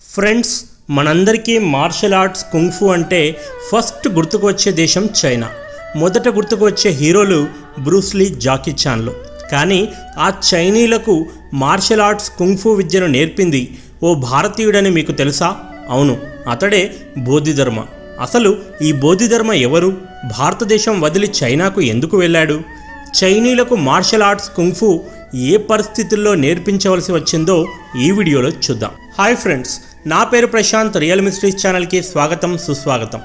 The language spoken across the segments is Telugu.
ఫ్రెండ్స్ మనందరికీ మార్షల్ ఆర్ట్స్ కుంగ్ఫు అంటే ఫస్ట్ గుర్తుకు వచ్చే దేశం చైనా మొదట గుర్తుకు వచ్చే హీరోలు బ్రూస్లీ జాకీ చాన్లు కానీ ఆ చైనీలకు మార్షల్ ఆర్ట్స్ కుంగ్ఫు విద్యను నేర్పింది ఓ భారతీయుడని మీకు తెలుసా అవును అతడే బోధిధర్మ అసలు ఈ బోధిధర్మ ఎవరు భారతదేశం వదిలి చైనాకు ఎందుకు వెళ్ళాడు చైనీలకు మార్షల్ ఆర్ట్స్ కుంగ్ఫు ఏ పరిస్థితుల్లో నేర్పించవలసి వచ్చిందో ఈ వీడియోలో చూద్దాం హాయ్ ఫ్రెండ్స్ నా పేరు ప్రశాంత్ రియల్ మిస్ట్రీస్ ఛానల్కి స్వాగతం సుస్వాగతం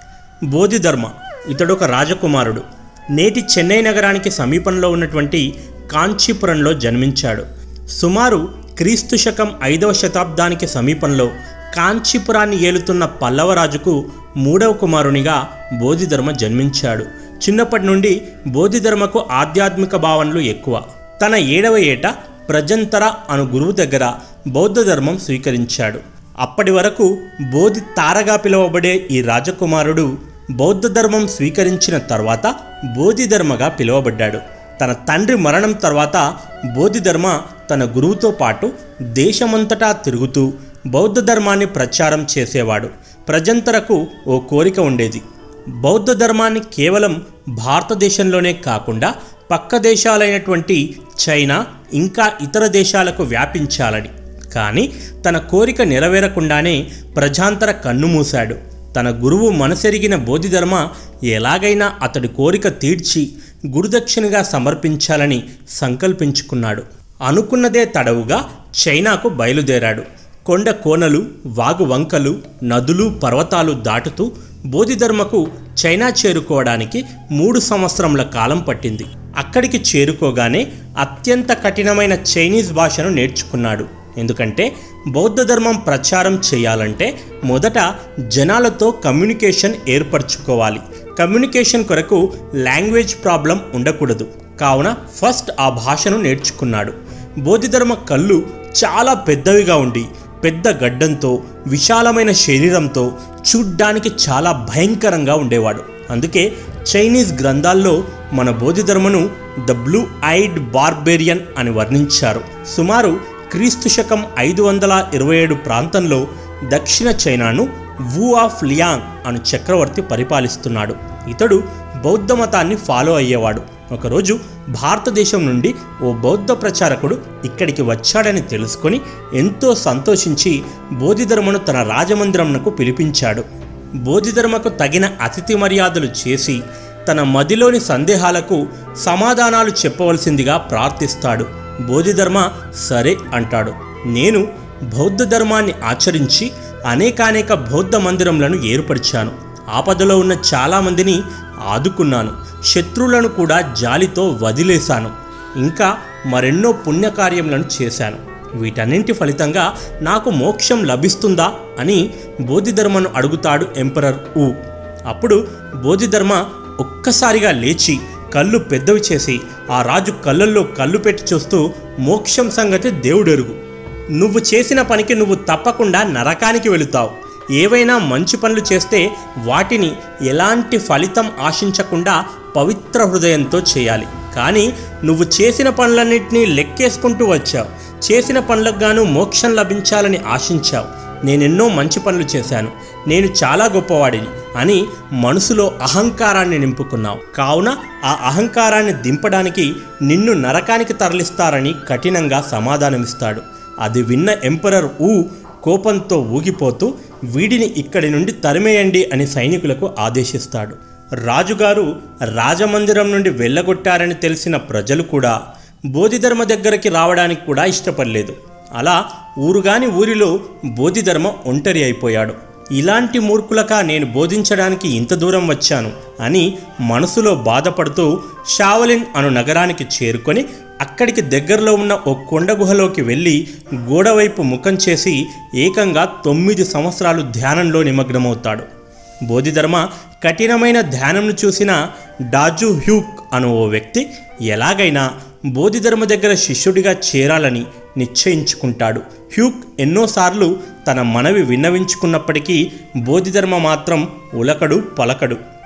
బోధిధర్మ ఇతడు ఒక రాజకుమారుడు నేటి చెన్నై నగరానికి సమీపంలో ఉన్నటువంటి కాంచీపురంలో జన్మించాడు సుమారు క్రీస్తు శకం ఐదవ శతాబ్దానికి సమీపంలో కాంచీపురాన్ని ఏలుతున్న పల్లవరాజుకు మూడవ కుమారునిగా బోధిధర్మ జన్మించాడు చిన్నప్పటి నుండి బోధిధర్మకు ఆధ్యాత్మిక భావనలు ఎక్కువ తన ఏడవ ఏట ప్రజంతర అను గురువు దగ్గర బౌద్ధ ధర్మం స్వీకరించాడు అప్పటి వరకు బోధి తారగా పిలువబడే ఈ రాజకుమారుడు బౌద్ధ ధర్మం స్వీకరించిన తర్వాత బోధిధర్మగా పిలువబడ్డాడు తన తండ్రి మరణం తర్వాత బోధిధర్మ తన గురువుతో పాటు దేశమంతటా తిరుగుతూ బౌద్ధ ధర్మాన్ని ప్రచారం చేసేవాడు ప్రజంతరకు ఓ కోరిక ఉండేది బౌద్ధ ధర్మాన్ని కేవలం భారతదేశంలోనే కాకుండా పక్క దేశాలైనటువంటి చైనా ఇంకా ఇతర దేశాలకు వ్యాపించాలని కానీ తన కోరిక నెరవేరకుండానే ప్రజాంతర కన్నుమూశాడు తన గురువు మనసెరిగిన బోధిధర్మ ఎలాగైనా అతడి కోరిక తీర్చి గురుదక్షిణగా సమర్పించాలని సంకల్పించుకున్నాడు అనుకున్నదే తడవుగా చైనాకు బయలుదేరాడు కొండ కోనలు వాగు వంకలు నదులు పర్వతాలు దాటుతూ బోధిధర్మకు చైనా చేరుకోవడానికి మూడు సంవత్సరముల కాలం పట్టింది అక్కడికి చేరుకోగానే అత్యంత కఠినమైన చైనీస్ భాషను నేర్చుకున్నాడు ఎందుకంటే బౌద్ధ ధర్మం ప్రచారం చేయాలంటే మొదట జనాలతో కమ్యూనికేషన్ ఏర్పరచుకోవాలి కమ్యూనికేషన్ కొరకు లాంగ్వేజ్ ప్రాబ్లం ఉండకూడదు కావున ఫస్ట్ ఆ భాషను నేర్చుకున్నాడు బోధిధర్మ కళ్ళు చాలా పెద్దవిగా ఉండి పెద్ద గడ్డంతో విశాలమైన శరీరంతో చూడ్డానికి చాలా భయంకరంగా ఉండేవాడు అందుకే చైనీస్ గ్రంథాల్లో మన బోధిధర్మను ద బ్లూ ఐడ్ బార్బేరియన్ అని వర్ణించారు సుమారు క్రీస్తు శకం ఐదు వందల ఇరవై ఏడు ప్రాంతంలో దక్షిణ చైనాను వూ ఆఫ్ లియాంగ్ అను చక్రవర్తి పరిపాలిస్తున్నాడు ఇతడు బౌద్ధ మతాన్ని ఫాలో అయ్యేవాడు ఒకరోజు భారతదేశం నుండి ఓ బౌద్ధ ప్రచారకుడు ఇక్కడికి వచ్చాడని తెలుసుకొని ఎంతో సంతోషించి బోధిధర్మను తన రాజమందిరంకు పిలిపించాడు బోధిధర్మకు తగిన అతిథి మర్యాదలు చేసి తన మదిలోని సందేహాలకు సమాధానాలు చెప్పవలసిందిగా ప్రార్థిస్తాడు బోధిధర్మ సరే అంటాడు నేను బౌద్ధ ధర్మాన్ని ఆచరించి అనేకానేక బౌద్ధ మందిరములను ఏర్పరిచాను ఆపదలో ఉన్న చాలామందిని ఆదుకున్నాను శత్రువులను కూడా జాలితో వదిలేశాను ఇంకా మరెన్నో పుణ్యకార్యములను చేశాను వీటన్నింటి ఫలితంగా నాకు మోక్షం లభిస్తుందా అని బోధిధర్మను అడుగుతాడు ఎంపరర్ ఊ అప్పుడు బోధిధర్మ ఒక్కసారిగా లేచి కళ్ళు పెద్దవి చేసి ఆ రాజు కళ్ళల్లో కళ్ళు పెట్టి చూస్తూ మోక్షం సంగతి దేవుడెరుగు నువ్వు చేసిన పనికి నువ్వు తప్పకుండా నరకానికి వెళుతావు ఏవైనా మంచి పనులు చేస్తే వాటిని ఎలాంటి ఫలితం ఆశించకుండా పవిత్ర హృదయంతో చేయాలి కానీ నువ్వు చేసిన పనులన్నింటినీ లెక్కేసుకుంటూ వచ్చావు చేసిన పనులకు గాను మోక్షం లభించాలని ఆశించావు నేనెన్నో మంచి పనులు చేశాను నేను చాలా గొప్పవాడిని అని మనసులో అహంకారాన్ని నింపుకున్నావు కావున ఆ అహంకారాన్ని దింపడానికి నిన్ను నరకానికి తరలిస్తారని కఠినంగా సమాధానమిస్తాడు అది విన్న ఎంపరర్ ఊ కోపంతో ఊగిపోతూ వీడిని ఇక్కడి నుండి తరిమేయండి అని సైనికులకు ఆదేశిస్తాడు రాజుగారు రాజమందిరం నుండి వెళ్ళగొట్టారని తెలిసిన ప్రజలు కూడా బోధిధర్మ దగ్గరికి రావడానికి కూడా ఇష్టపడలేదు అలా ఊరుగాని ఊరిలో బోధిధర్మ ఒంటరి అయిపోయాడు ఇలాంటి మూర్ఖులక నేను బోధించడానికి ఇంత దూరం వచ్చాను అని మనసులో బాధపడుతూ షావలిన్ అను నగరానికి చేరుకొని అక్కడికి దగ్గరలో ఉన్న ఓ కొండ గుహలోకి వెళ్ళి గోడవైపు ముఖం చేసి ఏకంగా తొమ్మిది సంవత్సరాలు ధ్యానంలో నిమగ్నమవుతాడు బోధిధర్మ కఠినమైన ధ్యానంను చూసిన డాజు హ్యూక్ అను ఓ వ్యక్తి ఎలాగైనా బోధిధర్మ దగ్గర శిష్యుడిగా చేరాలని నిశ్చయించుకుంటాడు హ్యూక్ ఎన్నోసార్లు తన మనవి విన్నవించుకున్నప్పటికీ బోధిధర్మ మాత్రం ఉలకడు పలకడు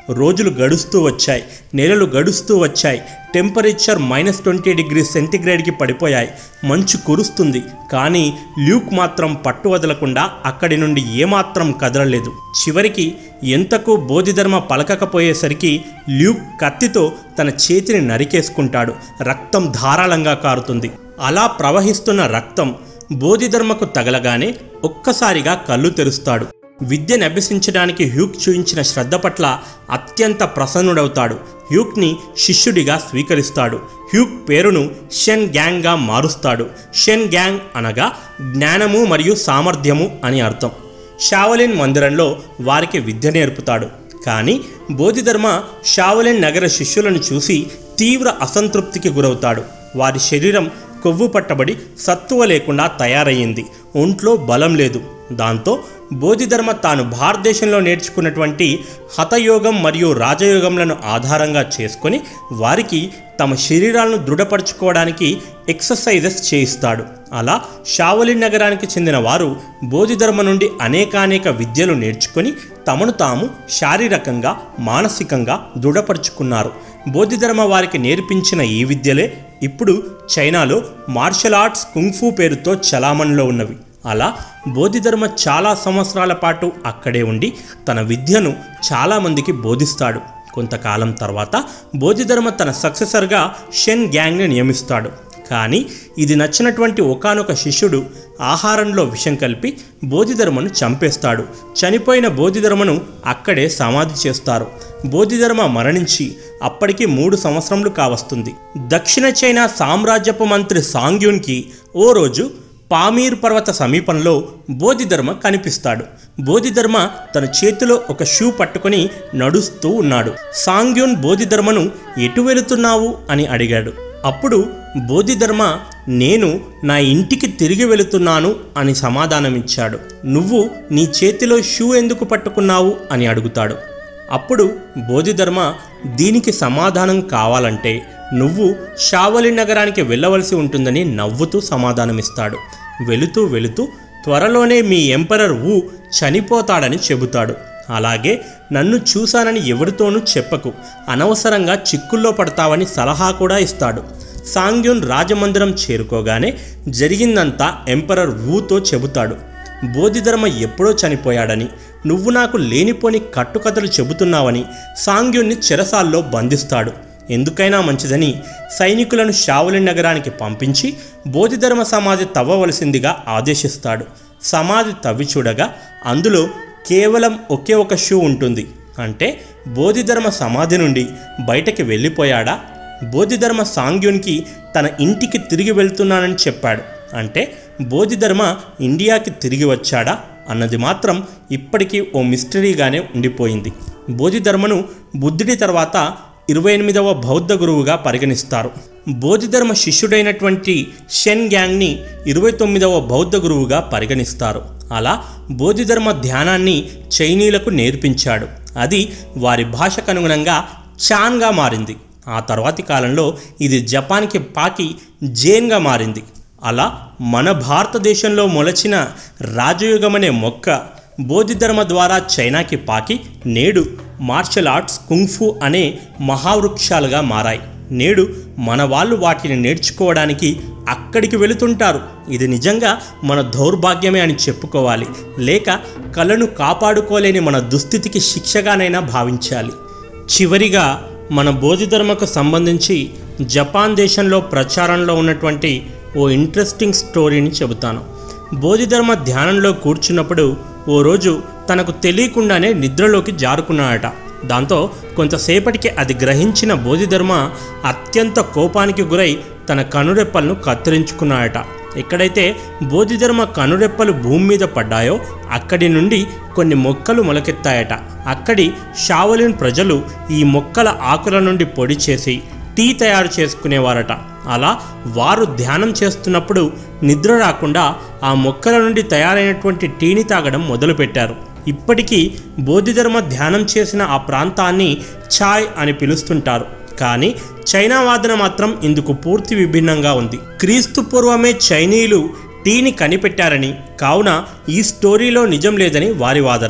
రోజులు గడుస్తూ వచ్చాయి నెలలు గడుస్తూ వచ్చాయి టెంపరేచర్ మైనస్ ట్వంటీ డిగ్రీ సెంటిగ్రేడ్కి పడిపోయాయి మంచు కురుస్తుంది కానీ ల్యూక్ మాత్రం పట్టు వదలకుండా అక్కడి నుండి ఏమాత్రం కదలలేదు చివరికి ఎంతకు బోధిధర్మ పలకకపోయేసరికి ల్యూక్ కత్తితో తన చేతిని నరికేసుకుంటాడు రక్తం ధారాళంగా కారుతుంది అలా ప్రవహిస్తున్న రక్తం బోధిధర్మకు తగలగానే ఒక్కసారిగా కళ్ళు తెరుస్తాడు విద్యను అభ్యసించడానికి హ్యూక్ చూయించిన శ్రద్ధ పట్ల అత్యంత ప్రసన్నుడవుతాడు హ్యూక్ని శిష్యుడిగా స్వీకరిస్తాడు హ్యూక్ పేరును షెన్ గ్యాంగ్గా మారుస్తాడు షెన్ గ్యాంగ్ అనగా జ్ఞానము మరియు సామర్థ్యము అని అర్థం షావలిన్ మందిరంలో వారికి విద్య నేర్పుతాడు కానీ బోధిధర్మ షావలిన్ నగర శిష్యులను చూసి తీవ్ర అసంతృప్తికి గురవుతాడు వారి శరీరం కొవ్వు పట్టబడి సత్తువ లేకుండా తయారయ్యింది ఒంట్లో బలం లేదు దాంతో బోధిధర్మ తాను భారతదేశంలో నేర్చుకున్నటువంటి హతయోగం మరియు రాజయోగంలను ఆధారంగా చేసుకొని వారికి తమ శరీరాలను దృఢపరచుకోవడానికి ఎక్సర్సైజెస్ చేయిస్తాడు అలా షావలిన్ నగరానికి చెందిన వారు బోధిధర్మ నుండి అనేకానేక విద్యలు నేర్చుకొని తమను తాము శారీరకంగా మానసికంగా దృఢపరుచుకున్నారు బోధిధర్మ వారికి నేర్పించిన ఈ విద్యలే ఇప్పుడు చైనాలో మార్షల్ ఆర్ట్స్ కుంగ్ఫూ పేరుతో చలామణిలో ఉన్నవి అలా బోధిధర్మ చాలా సంవత్సరాల పాటు అక్కడే ఉండి తన విద్యను చాలామందికి బోధిస్తాడు కొంతకాలం తర్వాత బోధిధర్మ తన సక్సెసర్గా షెన్ గ్యాంగ్ని నియమిస్తాడు కానీ ఇది నచ్చినటువంటి ఒకానొక శిష్యుడు ఆహారంలో విషం కలిపి బోధిధర్మను చంపేస్తాడు చనిపోయిన బోధిధర్మను అక్కడే సమాధి చేస్తారు బోధిధర్మ మరణించి అప్పటికి మూడు సంవత్సరములు కావస్తుంది దక్షిణ చైనా సామ్రాజ్యపు మంత్రి సాంగ్యూన్కి ఓ రోజు పామీర్ పర్వత సమీపంలో బోధిధర్మ కనిపిస్తాడు బోధిధర్మ తన చేతిలో ఒక షూ పట్టుకొని నడుస్తూ ఉన్నాడు సాంగ్యూన్ బోధిధర్మను ఎటు వెళుతున్నావు అని అడిగాడు అప్పుడు బోధిధర్మ నేను నా ఇంటికి తిరిగి వెళుతున్నాను అని సమాధానమిచ్చాడు నువ్వు నీ చేతిలో షూ ఎందుకు పట్టుకున్నావు అని అడుగుతాడు అప్పుడు బోధిధర్మ దీనికి సమాధానం కావాలంటే నువ్వు షావలి నగరానికి వెళ్ళవలసి ఉంటుందని నవ్వుతూ సమాధానమిస్తాడు వెళుతూ వెళుతూ త్వరలోనే మీ ఎంపరర్ వు చనిపోతాడని చెబుతాడు అలాగే నన్ను చూశానని ఎవరితోనూ చెప్పకు అనవసరంగా చిక్కుల్లో పడతావని సలహా కూడా ఇస్తాడు సాంగ్యున్ రాజమందిరం చేరుకోగానే జరిగిందంతా ఎంపరర్ వూతో చెబుతాడు బోధిధర్మ ఎప్పుడో చనిపోయాడని నువ్వు నాకు లేనిపోని కట్టుకథలు చెబుతున్నావని సాంగ్యున్ని చెరసాల్లో బంధిస్తాడు ఎందుకైనా మంచిదని సైనికులను షావులి నగరానికి పంపించి బోధిధర్మ సమాధి తవ్వవలసిందిగా ఆదేశిస్తాడు సమాధి తవ్వి చూడగా అందులో కేవలం ఒకే ఒక షూ ఉంటుంది అంటే బోధిధర్మ సమాధి నుండి బయటకి వెళ్ళిపోయాడా బోధిధర్మ సాంగ్యునికి తన ఇంటికి తిరిగి వెళ్తున్నానని చెప్పాడు అంటే బోధిధర్మ ఇండియాకి తిరిగి వచ్చాడా అన్నది మాత్రం ఇప్పటికీ ఓ మిస్టరీగానే ఉండిపోయింది బోధిధర్మను బుద్ధుడి తర్వాత ఇరవై ఎనిమిదవ బౌద్ధ గురువుగా పరిగణిస్తారు బోధిధర్మ శిష్యుడైనటువంటి షెన్ గ్యాంగ్ని ఇరవై తొమ్మిదవ బౌద్ధ గురువుగా పరిగణిస్తారు అలా బోధిధర్మ ధ్యానాన్ని చైనీయులకు నేర్పించాడు అది వారి భాషకు అనుగుణంగా చాన్గా మారింది ఆ తర్వాతి కాలంలో ఇది జపాన్కి పాకి జేన్గా మారింది అలా మన భారతదేశంలో మొలచిన రాజయుగం అనే మొక్క బోధిధర్మ ద్వారా చైనాకి పాకి నేడు మార్షల్ ఆర్ట్స్ కుంగ్ఫు అనే మహావృక్షాలుగా మారాయి నేడు మన వాళ్ళు వాటిని నేర్చుకోవడానికి అక్కడికి వెళుతుంటారు ఇది నిజంగా మన దౌర్భాగ్యమే అని చెప్పుకోవాలి లేక కళను కాపాడుకోలేని మన దుస్థితికి శిక్షగానైనా భావించాలి చివరిగా మన బోధిధర్మకు సంబంధించి జపాన్ దేశంలో ప్రచారంలో ఉన్నటువంటి ఓ ఇంట్రెస్టింగ్ స్టోరీని చెబుతాను బోధిధర్మ ధ్యానంలో కూర్చున్నప్పుడు ఓ రోజు తనకు తెలియకుండానే నిద్రలోకి జారుకున్నాడట దాంతో కొంతసేపటికి అది గ్రహించిన బోధిధర్మ అత్యంత కోపానికి గురై తన కనురెప్పలను కత్తిరించుకున్నాడట ఎక్కడైతే బోధిధర్మ కనురెప్పలు భూమి మీద పడ్డాయో అక్కడి నుండి కొన్ని మొక్కలు మొలకెత్తాయట అక్కడి షావలిన్ ప్రజలు ఈ మొక్కల ఆకుల నుండి పొడి చేసి టీ తయారు చేసుకునేవారట అలా వారు ధ్యానం చేస్తున్నప్పుడు నిద్ర రాకుండా ఆ మొక్కల నుండి తయారైనటువంటి టీని తాగడం మొదలుపెట్టారు ఇప్పటికీ బోధిధర్మ ధ్యానం చేసిన ఆ ప్రాంతాన్ని ఛాయ్ అని పిలుస్తుంటారు కానీ చైనా వాదన మాత్రం ఇందుకు పూర్తి విభిన్నంగా ఉంది క్రీస్తు పూర్వమే చైనీయులు టీని కనిపెట్టారని కావున ఈ స్టోరీలో నిజం లేదని వారి వాదన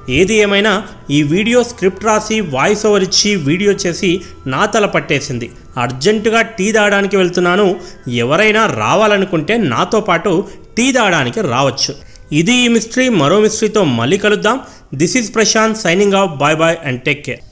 ఏది ఏమైనా ఈ వీడియో స్క్రిప్ట్ రాసి వాయిస్ ఓవర్ ఇచ్చి వీడియో చేసి నా తల పట్టేసింది అర్జెంటుగా టీ తాగడానికి వెళ్తున్నాను ఎవరైనా రావాలనుకుంటే నాతో పాటు టీ తాగడానికి రావచ్చు ఇది ఈ మిస్టరీ మరో మిస్టరీతో మళ్ళీ కలుద్దాం this is Prashanth signing off bye bye and take care